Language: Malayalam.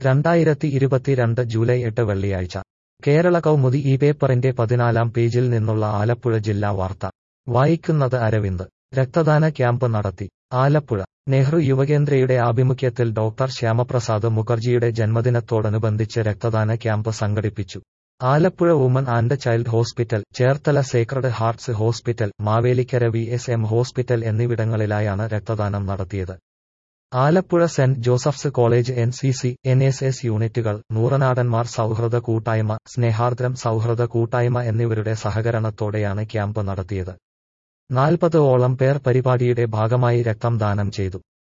രണ്ടായിരത്തി ഇരുപത്തിരണ്ട് ജൂലൈ എട്ട് വെള്ളിയാഴ്ച കേരള കൗമുദി ഈ പേപ്പറിന്റെ പതിനാലാം പേജിൽ നിന്നുള്ള ആലപ്പുഴ ജില്ലാ വാർത്ത വായിക്കുന്നത് അരവിന്ദ് രക്തദാന ക്യാമ്പ് നടത്തി ആലപ്പുഴ നെഹ്റു യുവകേന്ദ്രയുടെ ആഭിമുഖ്യത്തിൽ ഡോക്ടർ ശ്യാമപ്രസാദ് മുഖർജിയുടെ ജന്മദിനത്തോടനുബന്ധിച്ച് രക്തദാന ക്യാമ്പ് സംഘടിപ്പിച്ചു Alappuzha woman and child hospital Cherthala sacred hearts hospital Mavelikkara V S M hospital എന്നിവിടങ്ങളിലായാണ് രക്തദാനം നടത്തിയത് Alappuzha saint Joseph's college N C C N S S യൂണിറ്റുകൾ നൂറനാടന്മാർ സൗഹൃദ കൂട്ടായ്മ സ്നേഹാർദ്രം സൗഹൃദ കൂട്ടായ്മ എന്നിവരുടെ സഹകരണത്തോടെയാണ് ക്യാമ്പ് നടത്തിയത് നാൽപ്പത് ഓളം പേർ പരിപാടിയുടെ ഭാഗമായി രക്തം ദാനം ചെയ്തു